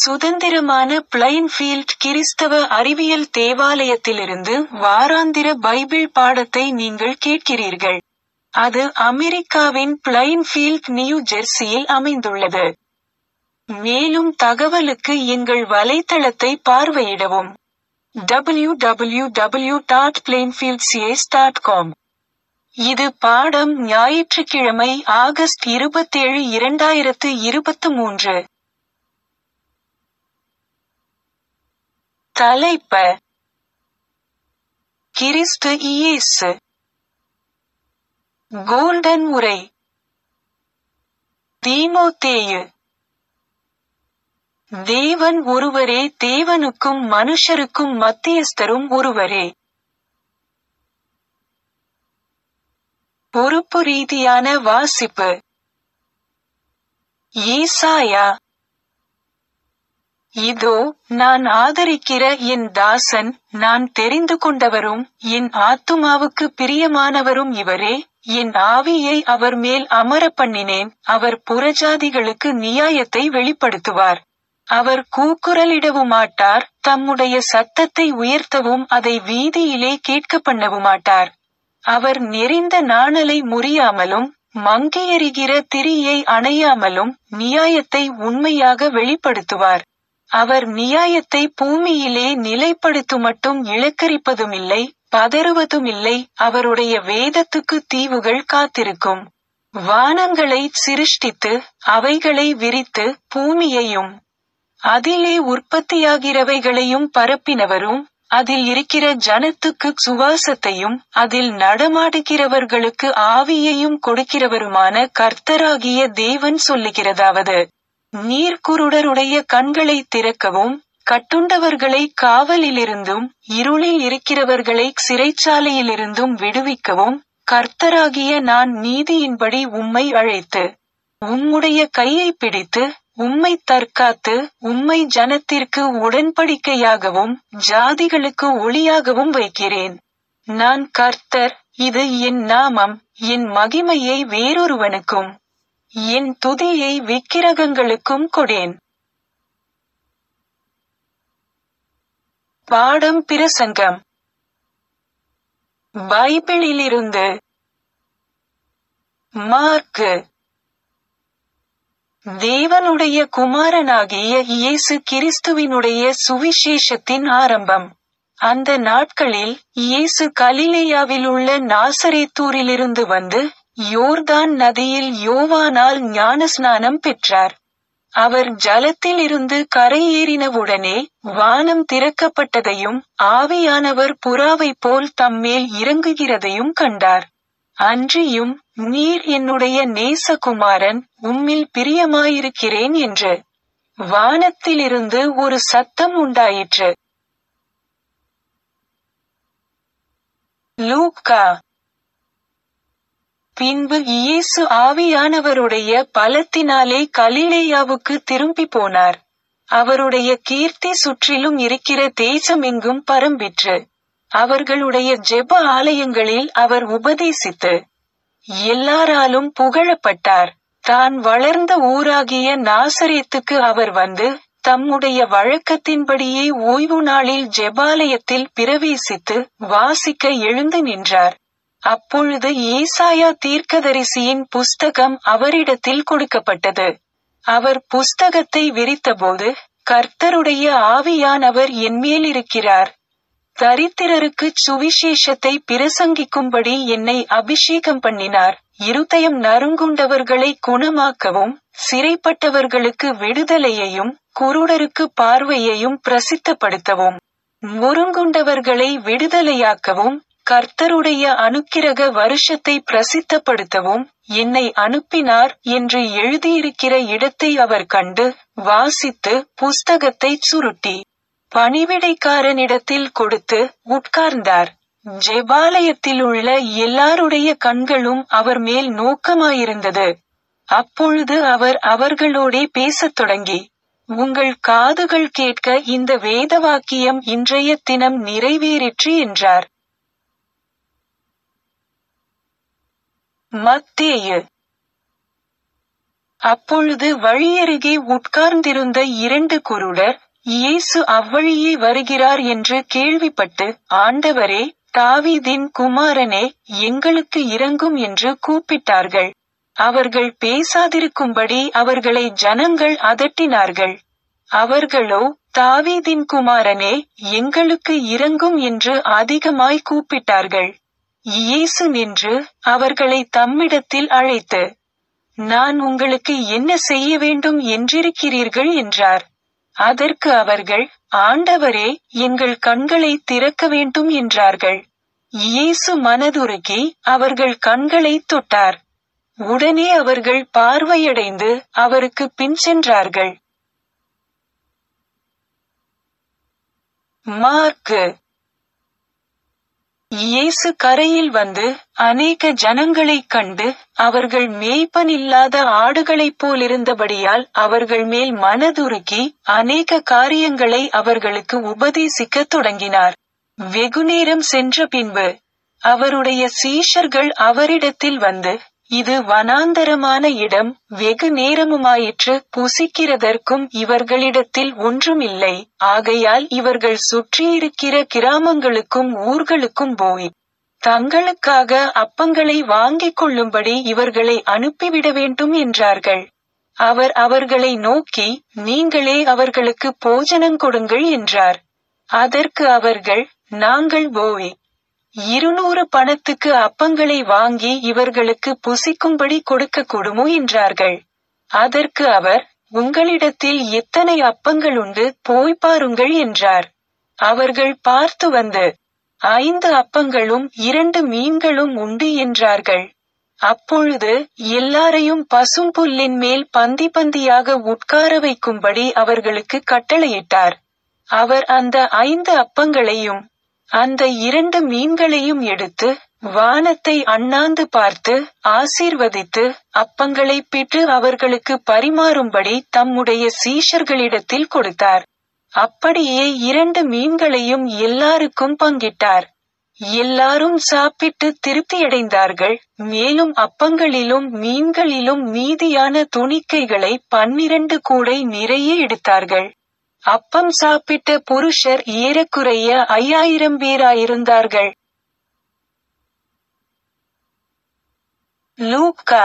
சுதந்திரமான பிளைன்ஃபீல்ட் கிறிஸ்தவ அறிவியல் தேவாலயத்திலிருந்து வாராந்திர பைபிள் பாடத்தை நீங்கள் கேட்கிறீர்கள். அது அமெரிக்காவின் பிளைன்ஃபீல்ட் நியூ ஜெர்சியில் அமைந்துள்ளது. மேலும் தகவலுக்கு எங்கள் வலைத்தளத்தை பார்வையிடவும். www.plainfieldcs.com இது பாடம் ஞாயிற்றுக்கிழமை ஆகஸ்ட் இருபத்தேழு இரண்டாயிரத்து இருபத்து மூன்று. தலைப்ப கிறிஸ்து இயேசு கோல்டன் உரை தீமோத்தேயு தேவன் ஒருவரே தேவனுக்கும் மனுஷருக்கும் மத்தியஸ்தரும் ஒருவரே. பொறுப்பு ரீதியான வாசிப்பு ஏசாயா இதோ நான் ஆதரிக்கிற என் தாசன் நான் தெரிந்து கொண்டவரும் என் ஆத்துமாவுக்கு பிரியமானவரும் இவரே என் ஆவியை அவர் மேல் அமரப் பண்ணினேன் அவர் புறஜாதிகளுக்கு நியாயத்தை வெளிப்படுத்துவார். அவர் கூக்குரலிடவுமாட்டார் தம்முடைய சத்தத்தை உயர்த்தவும் அதை வீதியிலே கேட்கப் பண்ணவுமாட்டார். அவர் நெரிந்த நாணலை முறியாமலும் மங்கியெரிகிற திரியை அணையாமலும் நியாயத்தை உண்மையாக வெளிப்படுத்துவார். அவர் நியாயத்தை பூமியிலே நிலைப்படுத்துமட்டும் இழக்கரிப்பதுமில்லை பதறுவதுமில்லை அவருடைய வேதத்துக்கு தீவுகள் காத்திருக்கும். வானங்களைச் சிருஷ்டித்து அவைகளை விரித்து பூமியையும் அதிலே உற்பத்தியாகிறவைகளையும் பரப்பினவரும் அதில் இருக்கிற ஜனத்துக்கு சுவாசத்தையும் அதில் நடமாடுகிறவர்களுக்கு ஆவியையும் கொடுக்கிறவருமான கர்த்தராகிய தேவன் சொல்லுகிறதாவது நீர்க்குருடருடைய கண்களை திறக்கவும் கட்டுண்டவர்களை காவலிலிருந்தும் இருளில் இருக்கிறவர்களை சிறைச்சாலையிலிருந்தும் விடுவிக்கவும் கர்த்தராகிய நான் நீதியின்படி உம்மை அழைத்து உம்முடைய கையை பிடித்து உம்மை தற்காத்து உம்மை ஜனத்திற்கு உடன்படிக்கையாகவும் ஜாதிகளுக்கு ஒளியாகவும் வைக்கிறேன். நான் கர்த்தர் இது என் நாமம் என் மகிமையை வேறொருவனுக்கும் என் துதியை விக்கிரகங்களுக்கும் கொடேன். பாடம் பிரசங்கம் பைபிளிலிருந்து மார்க்கு தேவனுடைய குமாரனாகிய இயேசு கிறிஸ்துவினுடைய சுவிசேஷத்தின் ஆரம்பம். அந்த நாட்களில் இயேசு கலிலேயாவிலுள்ள நாசரேத்தூரிலிருந்து வந்து யோர்தான் நதியில் யோவானால் ஞானஸ்நானம் பெற்றார். அவர் ஜலத்தில் இருந்து கரையேறினவுடனே வானம் திறக்கப்பட்டதையும் ஆவியானவர் புறாவைப் போல் தம்மேல் இறங்குகிறதையும் கண்டார். அன்றியும் நீர் என்னுடைய நேசகுமாரன் உம்மில் பிரியமாயிருக்கிறேன் என்று வானத்திலிருந்து ஒரு சத்தம் உண்டாயிற்று. லூக்கா பின்பு இயேசு ஆவியானவருடைய பலத்தினாலே கலிலேயாவுக்கு திரும்பி போனார். அவருடைய கீர்த்தி சுற்றிலும் இருக்கிற தேசமெங்கும் பரம்பிற்று. அவர்களுடைய ஜெப ஆலயங்களில் அவர் உபதேசித்து எல்லாராலும் புகழப்பட்டார். தான் வளர்ந்த ஊராகிய நாசரேத்துக்கு அவர் வந்து தம்முடைய வழக்கத்தின்படியே ஓய்வு நாளில் ஜெபாலயத்தில் பிரவேசித்து வாசிக்க எழுந்து நின்றார். அப்பொழுது ஏசாயா தீர்க்கதரிசியின் புஸ்தகம் அவரிடத்தில் கொடுக்கப்பட்டது. அவர் புஸ்தகத்தை விரித்தபோது கர்த்தருடைய ஆவியானவர் என்மேலிருக்கிறார். தரித்திரருக்குச் சுவிசேஷத்தை பிரசங்கிக்கும்படி என்னை அபிஷேகம் பண்ணினார். இருதயம் நறுங்குண்டவர்களை குணமாக்கவும் சிறைப்பட்டவர்களுக்கு விடுதலையையும் குருடருக்கு பார்வையையும் பிரசித்தப்படுத்தவும் முறுங்குண்டவர்களை விடுதலையாக்கவும் கர்த்தருடைய அனுக்கிரக வருஷத்தை பிரசித்தப்படுத்தவும் என்னை அனுப்பினார் என்று எழுதியிருக்கிற இடத்தை அவர் கண்டு வாசித்து புஸ்தகத்தைச் சுருட்டி பணிவிடைக்காரனிடத்தில் கொடுத்து உட்கார்ந்தார். ஜெபாலயத்திலுள்ள எல்லாருடைய கண்களும் அவர் மேல் நோக்கமாயிருந்தது. அப்பொழுது அவர் அவர்களோடே பேசத் தொடங்கி உங்கள் காதுகள் கேட்க இந்த வேதவாக்கியம் இன்றைய தினம் நிறைவேறிற்று என்றார். மத்தேயு அப்பொழுது வழியருகே உட்கார்ந்திருந்த இரண்டு குருடர் இயேசு அவ்வழியே வருகிறார் என்று கேள்விப்பட்டு ஆண்டவரே தாவீதின் குமாரனே எங்களுக்கு இறங்கும் என்று கூப்பிட்டார்கள் அவர்கள் பேசாதிருக்கும்படி அவர்களை ஜனங்கள் அதட்டினார்கள் அவர்களோ தாவீதின் குமாரனே எங்களுக்கு இறங்கும் என்று அதிகமாய் கூப்பிட்டார்கள் இயேசு நின்று அவர்களை தம்மிடத்தில் அழைத்து நான் உங்களுக்கு என்ன செய்ய வேண்டும் என்றிருக்கிறீர்கள் என்றார் அதற்கு அவர்கள் ஆண்டவரே எங்கள் கண்களை திறக்க வேண்டும் என்றார்கள் இயேசு மனதுருகி அவர்கள் கண்களை தொட்டார் உடனே அவர்கள் பார்வையடைந்து அவருக்கு பின் சென்றார்கள் மார்க்கு இயேசு கரையில் வந்து அநேக ஜனங்களைக் கண்டு அவர்கள் மேய்ப்பனில்லாத ஆடுகளைப் போலிருந்தபடியால் அவர்கள் மேல் மனதுருக்கி அநேக காரியங்களை அவர்களுக்கு உபதேசிக்கத் தொடங்கினார் வெகுநேரம் சென்ற பின்பு அவருடைய சீஷர்கள் அவரிடத்தில் வந்து இது வனாந்தரமான இடம் வெகு நேரமுமாயிற்று புசிக்கிறதற்கும் இவர்களிடத்தில் ஒன்றுமில்லை ஆகையால் இவர்கள் சுற்றியிருக்கிற கிராமங்களுக்கும் ஊர்களுக்கும் போய் தங்களுக்காக அப்பங்களை வாங்கிக் கொள்ளும்படி இவர்களை அனுப்பிவிட வேண்டும் என்றார்கள் அவர் அவர்களை நோக்கி நீங்களே அவர்களுக்கு போஜனம் கொடுங்கள் என்றார் அதற்கு அவர்கள் நாங்கள் போய் இருநூறு பணத்துக்கு அப்பங்களை வாங்கி இவர்களுக்கு புசிக்கும்படி கொடுக்க கூடுமோ என்றார்கள் அதற்கு அவர் உங்களிடத்தில் எத்தனை அப்பங்கள் உண்டு போய் பாருங்கள் என்றார் அவர்கள் பார்த்து வந்து ஐந்து அப்பங்களும் இரண்டு மீன்களும் உண்டு என்றார்கள் அப்பொழுது எல்லாரையும் பசும்புல்லின் மேல் பந்தி பந்தியாக உட்கார வைக்கும்படி அவர்களுக்கு கட்டளையிட்டார் அவர் அந்த ஐந்து அப்பங்களையும் அந்த இரண்டு மீன்களையும் எடுத்து வானத்தை அண்ணாந்து பார்த்து ஆசீர்வதித்து அப்பங்களை பிட்டு அவர்களுக்கு பரிமாறும்படி தம்முடைய சீஷர்களிடத்தில் கொடுத்தார் அப்படியே இரண்டு மீன்களையும் எல்லாருக்கும் பங்கிட்டார் எல்லாரும் சாப்பிட்டு திருப்தியடைந்தார்கள் மேலும் அப்பங்களிலும் மீன்களிலும் மீதியான துணிக்கைகளை பன்னிரண்டு கூடை நிறைய எடுத்தார்கள் அப்பம் சாப்பிட்ட புருஷர் ஏறக்குறைய ஐயாயிரம் பேராயிருந்தார்கள் லூக்கா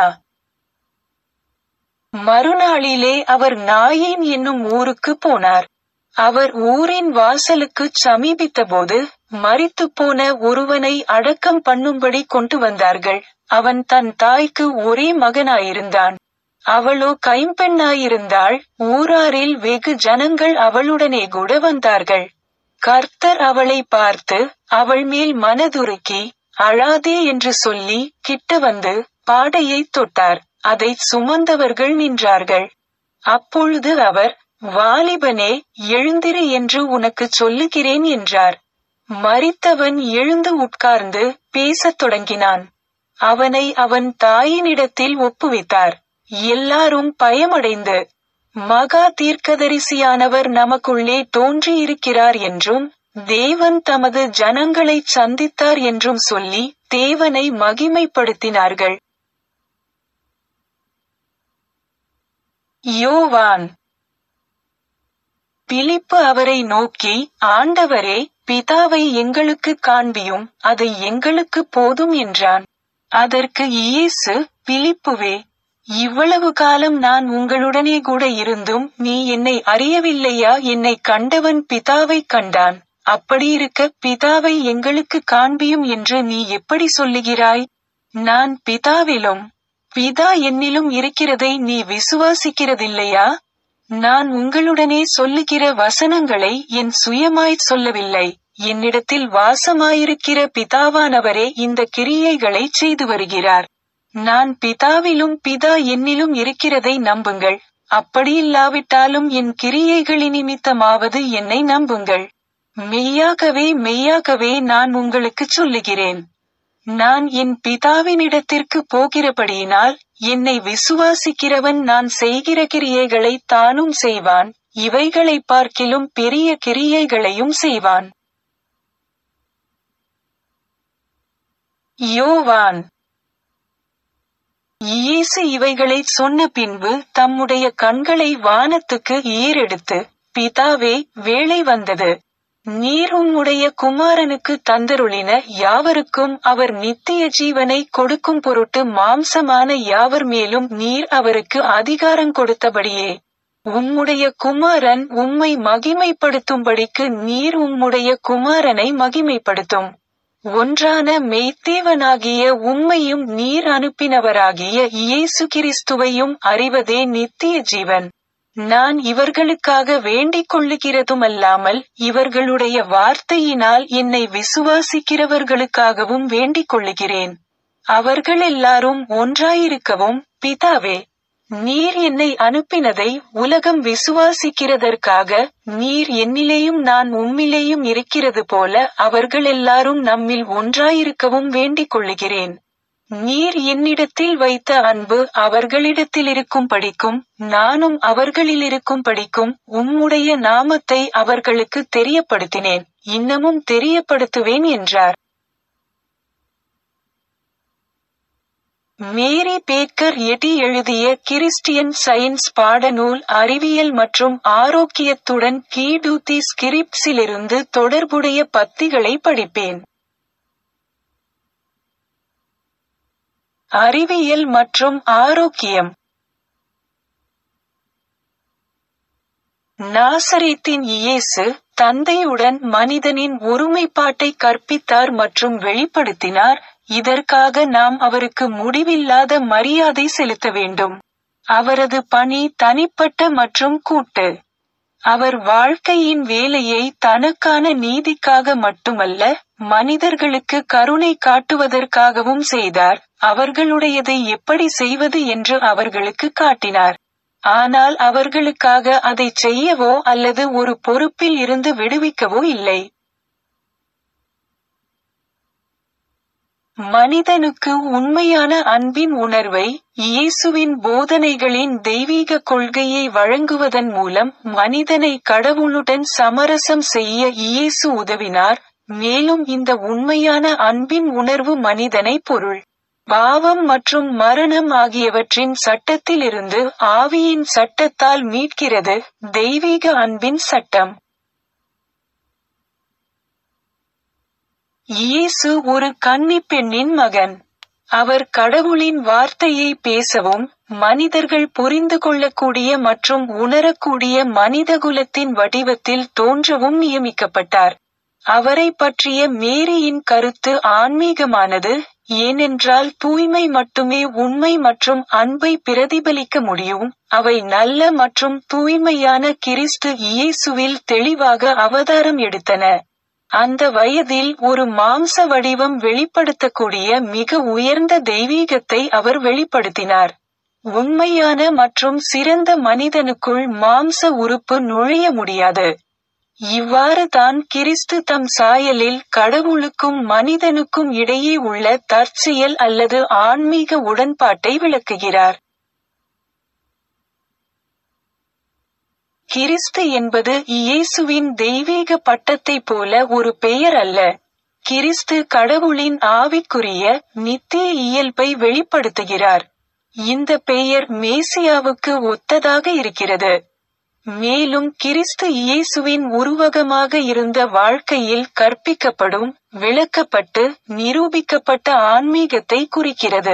மறுநாளிலே அவர் நாயின் என்னும் ஊருக்கு போனார் அவர் ஊரின் வாசலுக்கு சமீபித்தபோது மரித்துப்போன ஒருவனை அடக்கம் பண்ணும்படி கொண்டு வந்தார்கள் அவன் தன் தாய்க்கு ஒரே மகனாயிருந்தான் அவளோ கைம்பெண்ணாயிருந்தாள் ஊராரில் வெகு ஜனங்கள் அவளுடனே கூட வந்தார்கள் கர்த்தர் அவளை பார்த்து அவள் மேல் மனதுருக்கி அழாதே என்று சொல்லி கிட்ட வந்து பாடையை தொட்டார் அதை சுமந்தவர்கள் நின்றார்கள் அப்பொழுது அவர் வாலிபனே எழுந்திரு என்று உனக்கு சொல்லுகிறேன் என்றார் மரித்தவன் எழுந்து உட்கார்ந்து பேசத் தொடங்கினான் அவனை அவன் தாயினிடத்தில் ஒப்புவித்தார் எல்லாரும் பயமடைந்து மகா தீர்க்கதரிசியானவர் நமக்குள்ளே தோன்றியிருக்கிறார் என்றும் தேவன் தமது ஜனங்களை சந்தித்தார் என்றும் சொல்லி தேவனை மகிமைப்படுத்தினார்கள் யோவான் பிலிப்பு அவரை நோக்கி ஆண்டவரே பிதாவை எங்களுக்கு காண்பியும் அதை எங்களுக்கு போதும் என்றான் அதற்கு இயேசு பிலிப்புவே இவ்வளவு காலம் நான் உங்களுடனே கூட இருந்தும் நீ என்னை அறியவில்லையா என்னை கண்டவன் பிதாவை கண்டான் அப்படியிருக்க பிதாவை எங்களுக்கு காண்பியும் என்று நீ எப்படி சொல்லுகிறாய் நான் பிதாவிலும் பிதா என்னிலும் இருக்கிறதை நீ விசுவாசிக்கிறதில்லையா நான் உங்களுடனே சொல்லுகிற வசனங்களை என் சுயமாய்ச் சொல்லவில்லை என்னிடத்தில் வாசமாயிருக்கிற பிதாவானவரே இந்த கிரியைகளை செய்து வருகிறார் நான் பிதாவிலும் பிதா என்னிலும் இருக்கிறதை நம்புங்கள் அப்படியில்லாவிட்டாலும் என் கிரியைகளின் நிமித்தமாவது என்னை நம்புங்கள் மெய்யாகவே மெய்யாகவே நான் உங்களுக்குச் சொல்லுகிறேன் நான் என் பிதாவினிடத்திற்கு போகிறபடியினால் என்னை விசுவாசிக்கிறவன் நான் செய்கிற கிரியைகளை தானும் செய்வான் இவைகளை பார்க்கிலும் பெரிய கிரியைகளையும் செய்வான் யோவான் இயேசு இவைகளைச் சொன்ன பின்பு தம்முடைய கண்களை வானத்துக்கு ஏறெடுத்து பிதாவே வேளை வந்தது நீர் உம்முடைய குமாரனுக்கு தந்தருளின யாவருக்கும் அவர் நித்திய ஜீவனை கொடுக்கும் பொருட்டு மாம்சமான யாவர் மேலும் நீர் அவருக்கு அதிகாரம் கொடுத்தபடியே உம்முடைய குமாரன் உம்மை மகிமைப்படுத்தும்படிக்கு நீர் உம்முடைய குமாரனை மகிமைப்படுத்தும் ஒன்றான மெய்த்தேவனாகிய உம்மையும் நீர் அனுப்பினவராகிய இயேசு கிறிஸ்துவையும் அறிவதே நித்திய ஜீவன் நான் இவர்களுக்காக வேண்டிக் கொள்ளுகிறதுமல்லாமல் இவர்களுடைய வார்த்தையினால் என்னை விசுவாசிக்கிறவர்களுக்காகவும் வேண்டிக் கொள்ளுகிறேன் அவர்கள் எல்லாரும் ஒன்றாயிருக்கவும் பிதாவே நீர் என்னை அனுப்பினதை உலகம் விசுவாசிக்கிறதற்காக நீர் என்னிலேயும் நான் உம்மிலேயும் இருக்கிறது போல அவர்கள் எல்லாரும் நம்மில் ஒன்றாயிருக்கவும் வேண்டிக் கொள்ளுகிறேன் நீர் என்னிடத்தில் வைத்த அன்பு அவர்களிடத்தில் இருக்கும் படிக்கும் நானும் அவர்களில் இருக்கும் படிக்கும் உம்முடைய நாமத்தை அவர்களுக்கு தெரியப்படுத்தினேன் இன்னமும் தெரியப்படுத்துவேன் என்றார் மேரி பேக்கர் எட்டி எழுதிய கிறிஸ்டியன் சயின்ஸ் பாடநூல் அறிவியல் மற்றும் ஆரோக்கியத்துடன் கீடூத்தி ஸ்கிரிப்ட்ஸிலிருந்து தொடர்புடைய பத்திகளை படிப்பேன் அறிவியல் மற்றும் ஆரோக்கியம் நாசரேத்தின் இயேசு தந்தையுடன் மனிதனின் ஒருமைப்பாட்டை கற்பித்தார் மற்றும் வெளிப்படுத்தினார் இதற்காக நாம் அவருக்கு முடிவில்லாத மரியாதை செலுத்த வேண்டும் அவரது பணி தனிப்பட்ட மற்றும் கூட்டு அவர் வாழ்க்கையின் வேலையை தனக்கான நீதிக்காக மட்டுமல்ல மனிதர்களுக்கு கருணை காட்டுவதற்காகவும் செய்தார் அவர்களுடையதை எப்படி செய்வது என்று அவர்களுக்கு காட்டினார் ஆனால் அவர்களுக்காக அதை செய்யவோ அல்லது ஒரு பொறுப்பில் இருந்து விடுவிக்கவோ இல்லை மனிதனுக்கு உண்மையான அன்பின் உணர்வை இயேசுவின் போதனைகளின் தெய்வீக கொள்கையை வழங்குவதன் மூலம் மனிதனை கடவுளுடன் சமரசம் செய்ய இயேசு உதவினார் மேலும் இந்த உண்மையான அன்பின் உணர்வு மனிதனை பொருள் பாவம் மற்றும் மரணம் ஆகியவற்றின் சட்டத்திலிருந்து ஆவியின் சட்டத்தால் மீட்கிறது தெய்வீக அன்பின் சட்டம் இயேசு ஒரு கன்னி பெண்ணின் மகன் அவர் கடவுளின் வார்த்தையை பேசவும் மனிதர்கள் புரிந்து கொள்ளக்கூடிய மற்றும் உணரக்கூடிய மனிதகுலத்தின் வடிவத்தில் தோன்றவும் நியமிக்கப்பட்டார் அவரை பற்றிய மேரியின் கருத்து ஆன்மீகமானது ஏனென்றால் தூய்மை மட்டுமே உண்மை மற்றும் அன்பை பிரதிபலிக்க முடியும் அவை நல்ல மற்றும் தூய்மையான கிறிஸ்து இயேசுவில் தெளிவாக அவதாரம் எடுத்தன அந்த வயதில் ஒரு மாம்ச வடிவம் வெளிப்படுத்தக்கூடிய மிக உயர்ந்த தெய்வீகத்தை அவர் வெளிப்படுத்தினார் உண்மையான மற்றும் சிறந்த மனிதனுக்குள் மாம்ச உறுப்பு நுழைய முடியாது இவ்வாறு தான் கிறிஸ்து தம் சாயலில் கடவுளுக்கும் மனிதனுக்கும் இடையே உள்ள தற்செயல் அல்லது ஆன்மீக உடன்பாட்டை விளக்குகிறார் கிறிஸ்து என்பது இயேசுவின் தெய்வீக பட்டத்தை போல ஒரு பெயர் அல்ல கிறிஸ்து கடவுளின் ஆவிக்குரிய நித்திய இயல்பை வெளிப்படுத்துகிறார் இந்த பெயர் மேசியாவுக்கு ஒத்ததாக இருக்கிறது மேலும் கிறிஸ்து இயேசுவின் உருவகமாக இருந்த வாழ்க்கையில் கற்பிக்கப்படும் விளக்கப்பட்டு நிரூபிக்கப்பட்ட ஆன்மீகத்தை குறிக்கிறது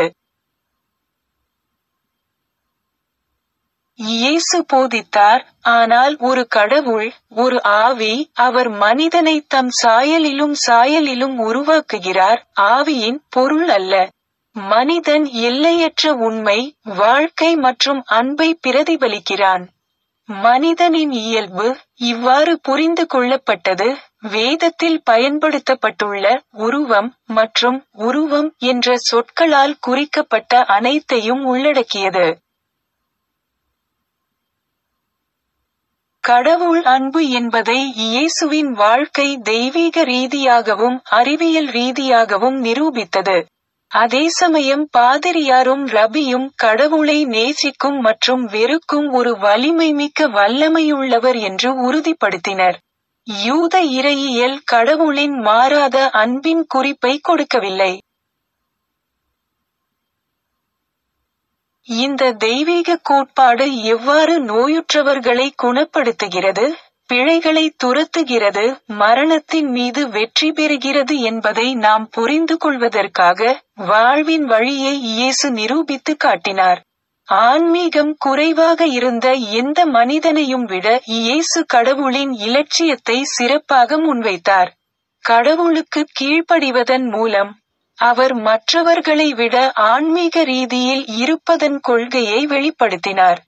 இயேசு போதித்தார் ஆனால் ஒரு கடவுள் ஒரு ஆவி அவர் மனிதனை தம் சாயலிலும் சாயலிலும் உருவாக்குகிறார் ஆவியின் பொருள் அல்ல மனிதன் எல்லையற்ற உண்மை வாழ்க்கை மற்றும் அன்பை பிரதிபலிக்கிறான் மனிதனின் இயல்பு இவ்வாறு புரிந்து கொள்ளப்பட்டது வேதத்தில் பயன்படுத்தப்பட்டுள்ள உருவம் மற்றும் உருவம் என்ற சொற்களால் குறிக்கப்பட்ட அனைத்தையும் உள்ளடக்கியது கடவுள் அன்பு என்பதை இயேசுவின் வாழ்க்கை தெய்வீக ரீதியாகவும் அறிவியல் ரீதியாகவும் நிரூபித்தது அதே சமயம் பாதிரியாரும் ரபியும் கடவுளை நேசிக்கும் மற்றும் வெறுக்கும் ஒரு வலிமைமிக்க வல்லமையுள்ளவர் என்று உறுதிப்படுத்தினர் யூத இறையியல் கடவுளின் மாறாத அன்பின் குறிப்பை கொடுக்கவில்லை இந்த தெய்வீக கோட்பாடு எவ்வாறு நோயுற்றவர்களை குணப்படுத்துகிறது பிழைகளை துரத்துகிறது மரணத்தின் மீது வெற்றி பெறுகிறது என்பதை நாம் புரிந்து கொள்வதற்காக வாழ்வின் வழியை இயேசு நிரூபித்து காட்டினார் ஆன்மீகம் குறைவாக இருந்த எந்த மனிதனையும் விட இயேசு கடவுளின் இலட்சியத்தை சிறப்பாக முன்வைத்தார் கடவுளுக்கு கீழ்ப்படிவதன் மூலம் அவர் மற்றவர்களை விட ஆன்மீக ரீதியில் இருப்பதன் கொள்கையை வெளிப்படுத்தினார்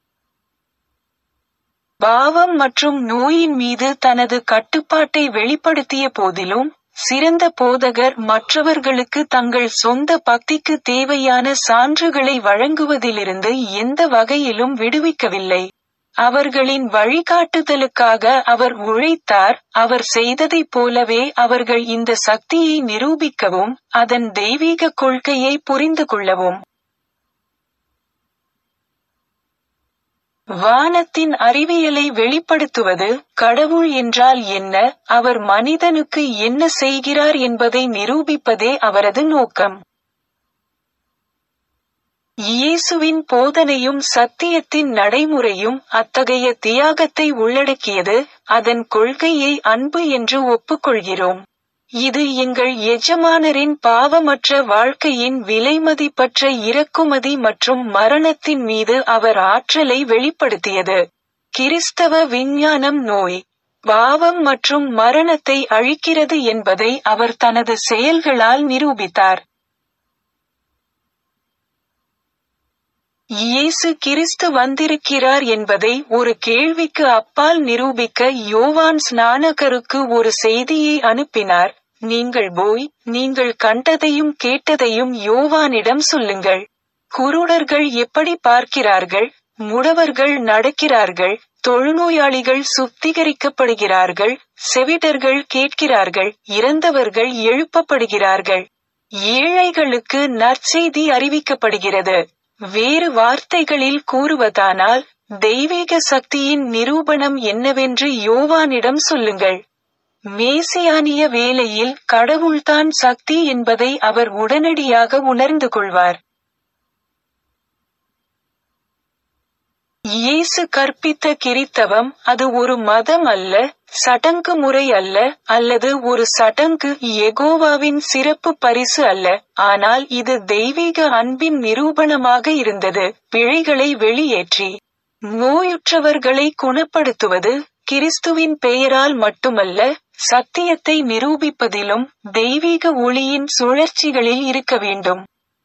பாவம் மற்றும் நோயின் மீது தனது கட்டுப்பாட்டை வெளிப்படுத்திய போதிலும் சிறந்த போதகர் மற்றவர்களுக்கு தங்கள் சொந்த பக்திக்கு தேவையான சான்றுகளை வழங்குவதிலிருந்து எந்த வகையிலும் விடுவிக்கவில்லை அவர்களின் வழிகாட்டுதலுக்காக அவர் உழைத்தார் அவர் செய்ததைப் போலவே அவர்கள் இந்த சக்தியை நிரூபிக்கவும் அதன் தெய்வீக கொள்கையை புரிந்து கொள்ளவும் வானத்தின் அறிவியலை வெளிப்படுத்துவது கடவுள் என்றால் என்ன அவர் மனிதனுக்கு என்ன செய்கிறார் என்பதை நிரூபிப்பதே அவரது நோக்கம் இயேசுவின் போதனையும் சத்தியத்தின் நடைமுறையும் அத்தகைய தியாகத்தை உள்ளடக்கியது அதன் கொள்கையை அன்பு என்று ஒப்புக்கொள்கிறோம் இது எங்கள் எஜமானரின் பாவமற்ற வாழ்க்கையின் விலைமதிப்பற்ற இறக்குமதி மற்றும் மரணத்தின் மீது அவர் ஆற்றலை வெளிப்படுத்தியது கிறிஸ்தவ விஞ்ஞானம் நோய் பாவம் மற்றும் மரணத்தை அழிக்கிறது என்பதை அவர் தனது செயல்களால் நிரூபித்தார் இயேசு கிறிஸ்து வந்திருக்கிறார் என்பதை ஒரு கேள்விக்கு அப்பால் நிரூபிக்க யோவான் ஸ்நானகருக்கு ஒரு செய்தியை அனுப்பினார் நீங்கள் போய் நீங்கள் கண்டதையும் கேட்டதையும் யோவானிடம் சொல்லுங்கள் குருடர்கள் எப்படி பார்க்கிறார்கள் முடவர்கள் நடக்கிறார்கள் தொழுநோயாளிகள் சுத்திகரிக்கப்படுகிறார்கள் செவிடர்கள் கேட்கிறார்கள் இறந்தவர்கள் எழுப்பப்படுகிறார்கள் ஏழைகளுக்கு நற்செய்தி அறிவிக்கப்படுகிறது வேறு வார்த்தைகளில் கூறுவதானால் தெய்வீக சக்தியின் நிரூபணம் என்னவென்று யோவானிடம் சொல்லுங்கள் மேசியானிய வேலையில் கடவுள்தான் சக்தி என்பதை அவர் உடனடியாக உணர்ந்து கொள்வார் இயேசு கற்பித்த கிறித்தவம் அது ஒரு மதம் அல்ல சடங்கு முறை அல்ல அல்லது ஒரு சடங்கு எகோவாவின் சிறப்பு பரிசு அல்ல ஆனால் இது தெய்வீக அன்பின் நிரூபணமாக இருந்தது பிழைகளை வெளியேற்றி நோயுற்றவர்களை குணப்படுத்துவது கிறிஸ்துவின் பெயரால் மட்டுமல்ல சத்தியத்தை நிரூபிப்பதிலும் தெய்வீக ஒளியின் சுழற்சிகளில் இருக்க வேண்டும்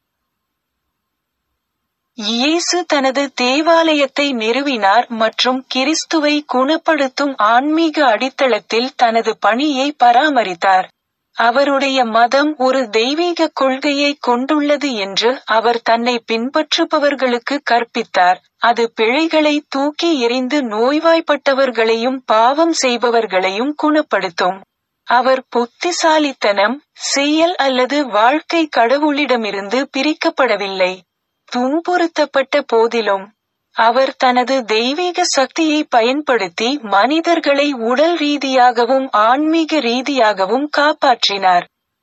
இயேசு தனது தேவாலயத்தை நிறுவினார் மற்றும் கிறிஸ்துவை குணப்படுத்தும் ஆன்மீக அடித்தளத்தில் தனது பணியை பராமரித்தார் அவருடைய மதம் ஒரு தெய்வீக கொள்கையை கொண்டுள்ளது என்று அவர் தன்னை பின்பற்றுபவர்களுக்கு கற்பித்தார் அது பிழைகளை தூக்கி எறிந்து நோய்வாய்ப்பட்டவர்களையும் பாவம் செய்பவர்களையும் குணப்படுத்தும் அவர் புத்திசாலித்தனம் செயல் அல்லது வாழ்க்கை கடவுளிடமிருந்து பிரிக்கப்படவில்லை துன்புறுத்தப்பட்ட போதிலும் அவர் தனது தெய்வீக சக்தியை பயன்படுத்தி மனிதர்களை உடல் ரீதியாகவும் ஆன்மீக ரீதியாகவும் காப்பாற்றினார்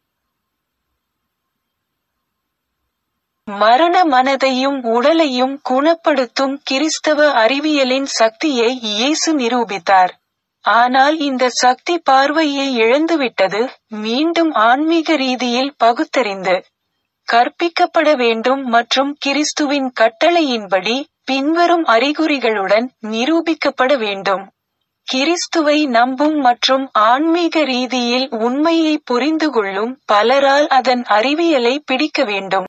மரண மனதையும் உடலையும் குணப்படுத்தும் கிறிஸ்தவ அறிவியலின் சக்தியை இயேசு நிரூபித்தார் ஆனால் இந்த சக்தி பார்வையை இழந்துவிட்டது மீண்டும் ஆன்மீக ரீதியில் பகுத்தறிந்து கற்பிக்கப்பட வேண்டும் மற்றும் கிறிஸ்துவின் கட்டளையின்படி பின்வரும் அறிகுறிகளுடன் நிரூபிக்கப்பட வேண்டும் கிறிஸ்துவை நம்பும் மற்றும் ஆன்மீக ரீதியில் உண்மையை புரிந்து கொள்ளும் பலரால் அதன் அறிவியலை பிடிக்க வேண்டும்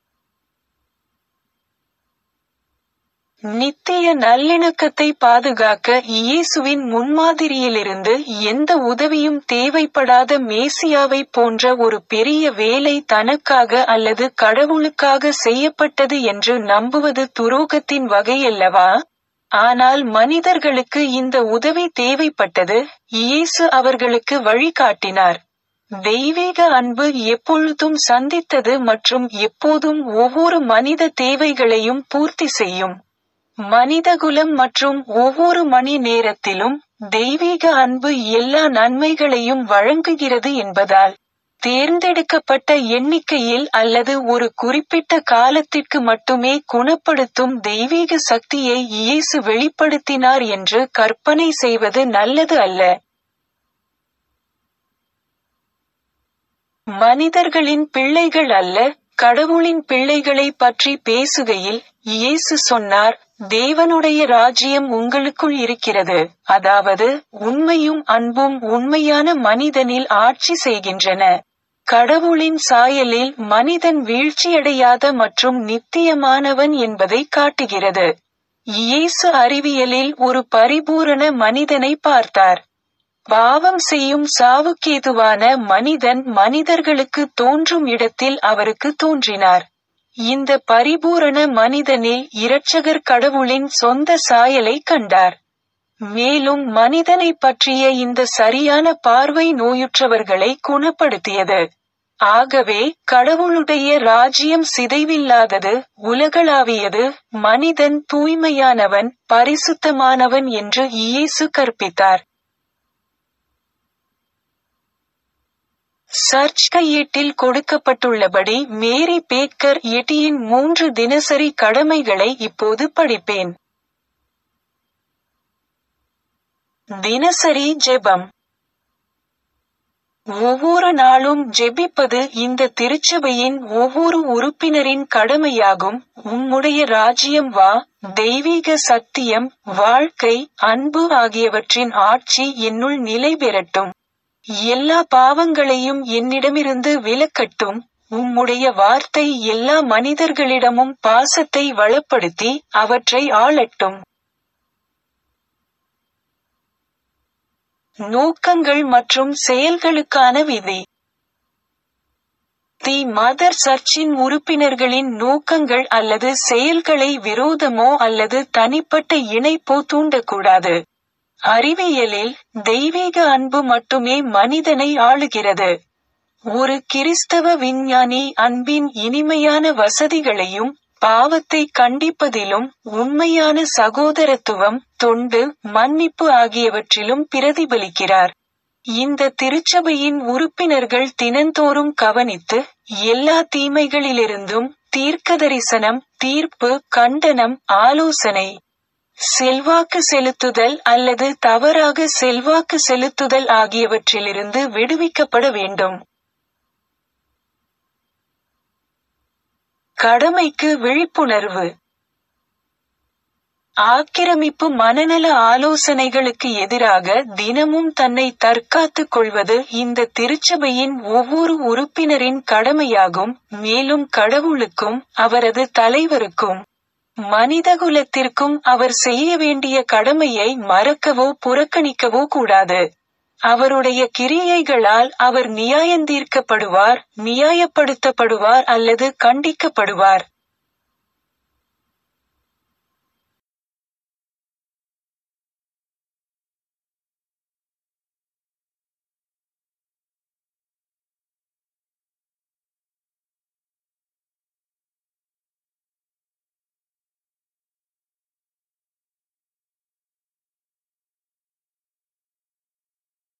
நித்திய நல்லிணக்கத்தை பாதுகாக்க இயேசுவின் முன்மாதிரியிலிருந்து எந்த உதவியும் தேவைப்படாத மேசியாவை போன்ற ஒரு பெரிய வேலை தனக்காக அல்லது கடவுளுக்காக செய்யப்பட்டது என்று நம்புவது துரோகத்தின் வகையல்லவா ஆனால் மனிதர்களுக்கு இந்த உதவி தேவைப்பட்டது இயேசு அவர்களுக்கு வழிகாட்டினார் தெய்வீக அன்பு எப்பொழுதும் சந்தித்தது மற்றும் எப்போதும் ஒவ்வொரு மனித தேவைகளையும் பூர்த்தி செய்யும் மனிதகுலம் மற்றும் ஒவ்வொரு மணி நேரத்திலும் தெய்வீக அன்பு எல்லா நன்மைகளையும் வழங்குகிறது என்பதால் தேர்ந்தெடுக்கப்பட்ட எண்ணிக்கையில் அல்லது ஒரு குறிப்பிட்ட காலத்திற்கு மட்டுமே குணப்படுத்தும் தெய்வீக சக்தியை இயேசு வெளிப்படுத்தினார் என்று கற்பனை செய்வது நல்லது அல்ல மனிதர்களின் பிள்ளைகள் அல்ல கடவுளின் பிள்ளைகளை பற்றி பேசுகையில் இயேசு சொன்னார் தேவனுடைய ராஜ்யம் உங்களுக்குள் இருக்கிறது அதாவது உண்மையும் அன்பும் உண்மையான மனிதனில் ஆட்சி செய்கின்றன கடவுளின் சாயலில் மனிதன் வீழ்ச்சியடையாத மற்றும் நித்தியமானவன் என்பதை காட்டுகிறது இயேசு அறிவியலில் ஒரு பரிபூரண மனிதனை பார்த்தார் பாவம் செய்யும் சாவுக்கேதுவான மனிதன் மனிதர்களுக்கு தோன்றும் இடத்தில் அவருக்கு தோன்றினார் இந்த பரிபூரண மனிதனில் இரட்சகர் கடவுளின் சொந்த சாயலை கண்டார் மேலும் மனிதனை பற்றிய இந்த சரியான பார்வை நோயுற்றவர்களை குணப்படுத்தியது ஆகவே கடவுளுடைய ராஜ்யம் சிதைவில்லாதது உலகளாவியது மனிதன் தூய்மையானவன் பரிசுத்தமானவன் என்று இயேசு கற்பித்தார் சர்ச் கையேட்டில் கொடுக்கப்பட்டுள்ளபடி மேரி பேக்கர் எட்டியின் மூன்று தினசரி கடமைகளை இப்போது படிப்பேன் தினசரி ஜெபம் ஒவ்வொரு நாளும் ஜெபிப்பது இந்த திருச்சபையின் ஒவ்வொரு உறுப்பினரின் கடமையாகும் உம்முடைய ராஜ்யம் வா தெய்வீக சத்தியம் வாழ்க்கை அன்பு ஆகியவற்றின் ஆட்சி என்னுள் நிலை பெறட்டும் எல்லா பாவங்களையும் என்னிடமிருந்து விலக்கட்டும் உம்முடைய வார்த்தை எல்லா மனிதர்களிடமும் பாசத்தை வளப்படுத்தி அவற்றை ஆளட்டும் நோக்கங்கள் மற்றும் செயல்களுக்கான விதி தி மதர் சர்ச்சின் உறுப்பினர்களின் நோக்கங்கள் அல்லது செயல்களை விரோதமோ அல்லது தனிப்பட்ட இணைப்போ தூண்டக்கூடாது அறிவியலில் தெய்வீக அன்பு மட்டுமே மனிதனை ஆளுகிறது ஒரு கிறிஸ்தவ விஞ்ஞானி அன்பின் இனிமையான வசதிகளையும் பாவத்தை கண்டிப்பதிலும் உண்மையான சகோதரத்துவம் தொண்டு மன்னிப்பு ஆகியவற்றிலும் பிரதிபலிக்கிறார் இந்த திருச்சபையின் உறுப்பினர்கள் தினந்தோறும் கவனித்து எல்லா தீமைகளிலிருந்தும் தீர்க்கதரிசனம் தீர்ப்பு கண்டனம் ஆலோசனை செல்வாக்கு செலுத்துதல் அல்லது தவறாக செல்வாக்கு செலுத்துதல் ஆகியவற்றிலிருந்து விடுவிக்கப்பட வேண்டும் கடமைக்கு விழிப்புணர்வு ஆக்கிரமிப்பு மனநல ஆலோசனைகளுக்கு எதிராக தினமும் தன்னை தற்காத்துக் கொள்வது இந்த திருச்சபையின் ஒவ்வொரு உறுப்பினரின் கடமையாகும் மேலும் கடவுளுக்கும் அவரது தலைவருக்கும் மனிதகுலத்திற்கும் அவர் செய்ய வேண்டிய கடமையை மறக்கவோ புறக்கணிக்கவோ கூடாது அவருடைய கிரியைகளால் அவர் நியாயந்தீர்க்கப்படுவார் நியாயப்படுத்தப்படுவார் அல்லது கண்டிக்கப்படுவார்